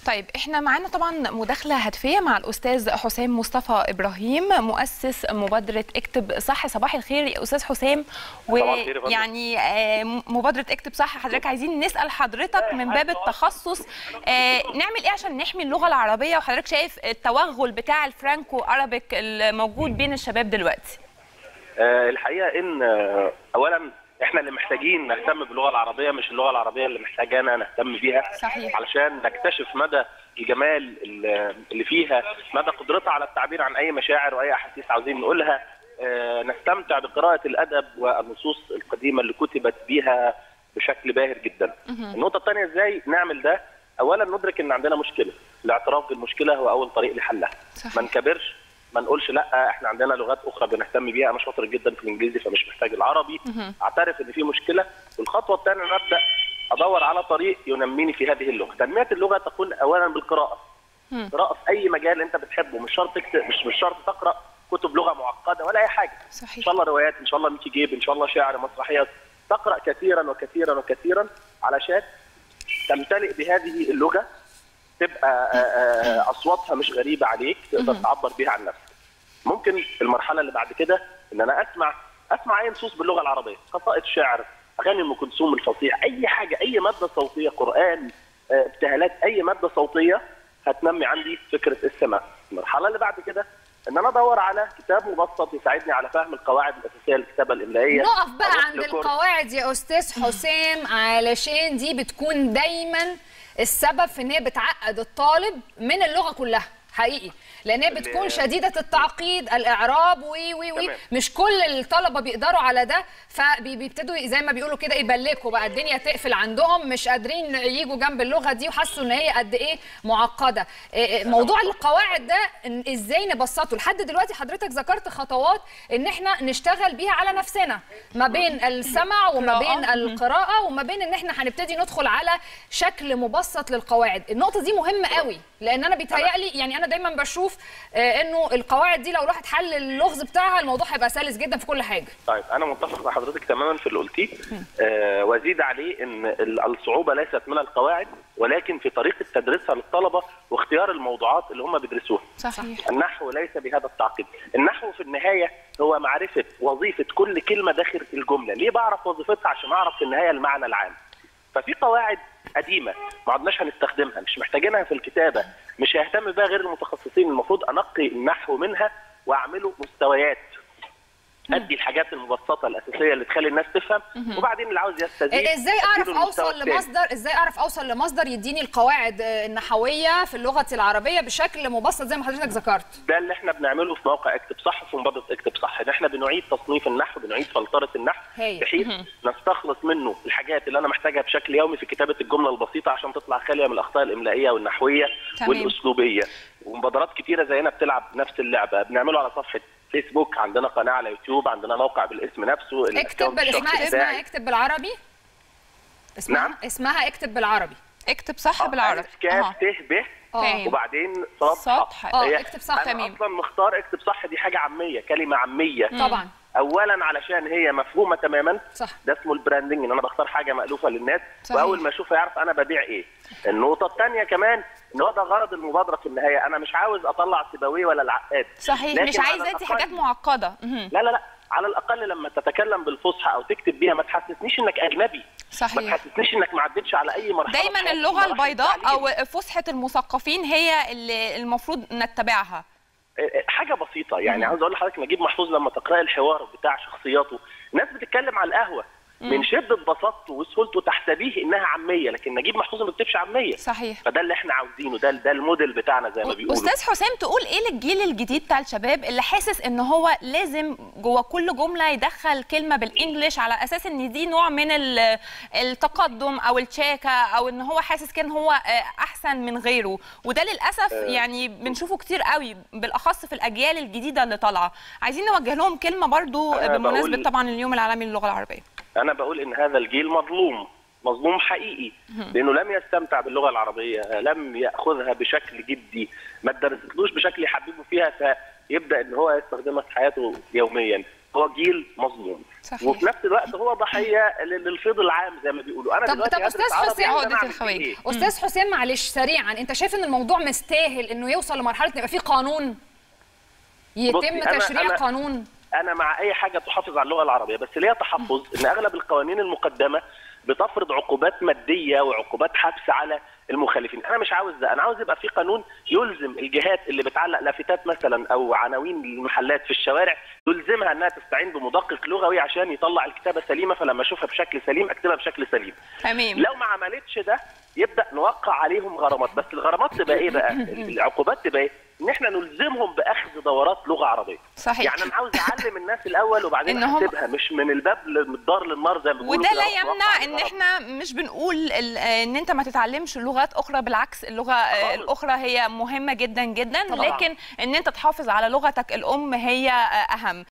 طيب احنا معانا طبعا مداخله هاتفيه مع الاستاذ حسام مصطفى ابراهيم مؤسس مبادره اكتب صح صباح الخير يا استاذ حسام صباح الخير يا فندم. ويعني آه، مبادره اكتب صح حضرتك عايزين نسال حضرتك من باب التخصص آه، نعمل ايه عشان نحمي اللغه العربيه وحضرتك شايف التوغل بتاع الفرانكو ارابيك الموجود بين الشباب دلوقتي آه، الحقيقه ان آه، اولا احنا اللي محتاجين نهتم باللغه العربيه مش اللغه العربيه اللي محتاجانا نهتم بيها صحيح. علشان نكتشف مدى الجمال اللي اللي فيها مدى قدرتها على التعبير عن اي مشاعر واي احاسيس عاوزين نقولها آه، نستمتع بقراءه الادب والنصوص القديمه اللي كتبت بيها بشكل باهر جدا النقطه الثانيه ازاي نعمل ده اولا ندرك ان عندنا مشكله الاعتراف بالمشكله هو اول طريق لحلها صحيح. ما نكبرش ما نقولش لا احنا عندنا لغات اخرى بنهتم بيها انا شاطر جدا في الانجليزي فمش محتاج العربي اعترف ان في مشكله والخطوه الثانيه ان ابدا ادور على طريق ينميني في هذه اللغه تنميه اللغه تكون اولا بالقراءه قراءه في اي مجال انت بتحبه مش شرط تكتب مش مش شرط تقرا كتب لغه معقده ولا اي حاجه صحيح. ان شاء الله روايات ان شاء الله ميكي جيب ان شاء الله شعر مسرحيات تقرا كثيرا وكثيرا وكثيرا علشان تمتلئ بهذه اللغه تبقى آه، آه، اصواتها مش غريبه عليك تقدر تعبر بيها عن نفسك ممكن المرحله اللي بعد كده ان انا اسمع اسمع اي نصوص باللغه العربيه قصائد شعر اغاني ام كلثوم الفصيح اي حاجه اي ماده صوتيه قران آه، ابتهالات اي ماده صوتيه هتنمي عندي فكره السماع المرحله اللي بعد كده ان انا ادور على كتاب مبسط يساعدني على فهم القواعد الاساسيه للكتابه الاملائيه نقف بقى أروح عند لكورس- القواعد يا استاذ حسام علشان دي بتكون دايما السبب في ان هي بتعقد الطالب من اللغه كلها حقيقي لان هي بتكون شديده التعقيد الاعراب وي وي وي تمام. مش كل الطلبه بيقدروا على ده فبيبتدوا زي ما بيقولوا كده يبلكوا بقى الدنيا تقفل عندهم مش قادرين يجوا جنب اللغه دي وحسوا ان هي قد ايه معقده إيه إيه موضوع القواعد ده إن ازاي نبسطه لحد دلوقتي حضرتك ذكرت خطوات ان احنا نشتغل بيها على نفسنا ما بين السمع وما قراءة. بين القراءه وما بين ان احنا هنبتدي ندخل على شكل مبسط للقواعد النقطه دي مهمه قوي لان انا بيتهيألي يعني انا دايما بشوف آه، انه القواعد دي لو الواحد حل اللغز بتاعها الموضوع هيبقى سلس جدا في كل حاجه طيب انا متفق مع حضرتك تماما في اللي قلتيه آه وازيد عليه ان ال- الصعوبه ليست من القواعد ولكن في طريقه تدريسها للطلبه واختيار الموضوعات اللي هم بيدرسوها صحيح النحو ليس بهذا التعقيد النحو في النهايه هو معرفه وظيفه كل كلمه داخل الجمله ليه بعرف وظيفتها عشان اعرف في النهايه المعنى العام ففي قواعد قديمه ما عدناش هنستخدمها مش محتاجينها في الكتابه مش هيهتم بها غير المتخصصين المفروض انقي النحو منها واعمله مستويات ادي الحاجات المبسطه الاساسيه اللي تخلي الناس تفهم وبعدين اللي عاوز يستزيد إيه ازاي اعرف أديله المستوى اوصل التاني. لمصدر ازاي اعرف اوصل لمصدر يديني القواعد آه، النحويه في اللغه العربيه بشكل مبسط زي ما حضرتك ذكرت ده اللي احنا بنعمله في موقع اكتب صح في مبادره اكتب صح ان احنا بنعيد تصنيف النحو بنعيد فلتره النحو هايل. بحيث نستخلص منه الحاجات اللي انا محتاجها بشكل يومي في كتابه الجمله البسيطه عشان تطلع خاليه من الاخطاء الاملائيه والنحويه تمام. والاسلوبيه ومبادرات كتيره زينا بتلعب نفس اللعبه بنعمله على صفحه فيسبوك عندنا قناه على يوتيوب عندنا موقع بالاسم نفسه اكتب الأكاونت بال- اسمها الشخصي اسمها بتاعي. اكتب بالعربي اسمها نعم. اسمها اكتب بالعربي اكتب صح آه، بالعربي ألف كاف أها. ت ب اه فاهم. وبعدين صاد صاد ح. ح. آه، هي- اكتب صح. أنا تمام. اصلا مختار اكتب صح دي حاجه عاميه كلمه عاميه طبعا اولا علشان هي مفهومه تماما صح ده اسمه البراندنج ان انا بختار حاجه مالوفه للناس صحيح. واول ما اشوفها يعرف انا ببيع ايه النقطه الثانيه كمان ان هو ده غرض المبادره في النهايه انا مش عاوز اطلع سيبويه ولا العقاد صحيح لكن مش على عايزه ادي الأقل- حاجات معقده مهم. لا لا لا على الاقل لما تتكلم بالفصحى او تكتب بيها ما تحسسنيش انك اجنبي ما صحيح تحسسنيش انك ما عدتش على اي مرحله في دايما حياتك من اللغه مراحل البيضاء التعليم. او فسحه المثقفين هي اللي المفروض نتبعها حاجه بسيطه يعني عاوز اقول لحضرتك نجيب محفوظ لما تقرا الحوار بتاع شخصياته الناس بتتكلم على القهوه من شده بساطته وسهولته تحسبيه انها عاميه لكن نجيب محفوظ ما بيكتبش عاميه صحيح فده اللي احنا عاوزينه ده ده الموديل بتاعنا زي ما بيقولوا استاذ حسام تقول ايه للجيل الجديد بتاع الشباب اللي حاسس ان هو لازم جوه كل جمله يدخل كلمه بالانجلش على اساس ان دي نوع من ال- التقدم او الشاكه او ان هو حاسس كان هو آه، احسن من غيره وده للاسف يعني بنشوفه كتير قوي بالاخص في الاجيال الجديده اللي طالعه عايزين نوجه لهم كلمه برضو أنا بمناسبه بقول- طبعا اليوم العالمي للغه العربيه انا بقول ان هذا الجيل مظلوم مظلوم حقيقي لانه لم يستمتع باللغه العربيه لم ياخذها بشكل جدي ما تدرستلوش بشكل يحببه فيها فيبدا ان هو يستخدمها في حياته يوميا هو جيل مظلوم صحيح. وفي نفس الوقت هو ضحيه لل- للفيض العام زي ما بيقولوا انا طب دلوقتي طب هدرس استاذ عربي، حسين أنا عقدة أعمل الخواجة. إيه؟ استاذ حسين معلش سريعا انت شايف ان الموضوع مستاهل انه يوصل لمرحله ان يبقى في قانون يتم بصي، أنا- تشريع أنا- قانون انا مع اي حاجه تحافظ على اللغه العربيه بس ليا تحفظ ان اغلب القوانين المقدمه بتفرض عقوبات ماديه وعقوبات حبس على المخالفين انا مش عاوز ده انا عاوز يبقى في قانون يلزم الجهات اللي بتعلق لافتات مثلا او عناوين المحلات في الشوارع يلزمها انها تستعين بمدقق لغوي عشان يطلع الكتابه سليمه فلما اشوفها بشكل سليم اكتبها بشكل سليم تمام لو ما عملتش ده يبدا نوقع عليهم غرامات بس الغرامات تبقى ايه بقى العقوبات تبقى ايه ان احنا نلزمهم باخذ دورات لغه عربيه صحيح. يعني انا عاوز اعلم الناس الاول وبعدين إن هم- احسبها مش من الباب من الدار للنار زي ما بيقولوا وده كده لا وأتوقع يمنع ان الغرامات. احنا مش بنقول ال- ان انت ما تتعلمش لغات اخرى بالعكس اللغه خالص. الاخرى هي مهمه جدا جدا طبعاً. لكن ان انت تحافظ على لغتك الام هي اهم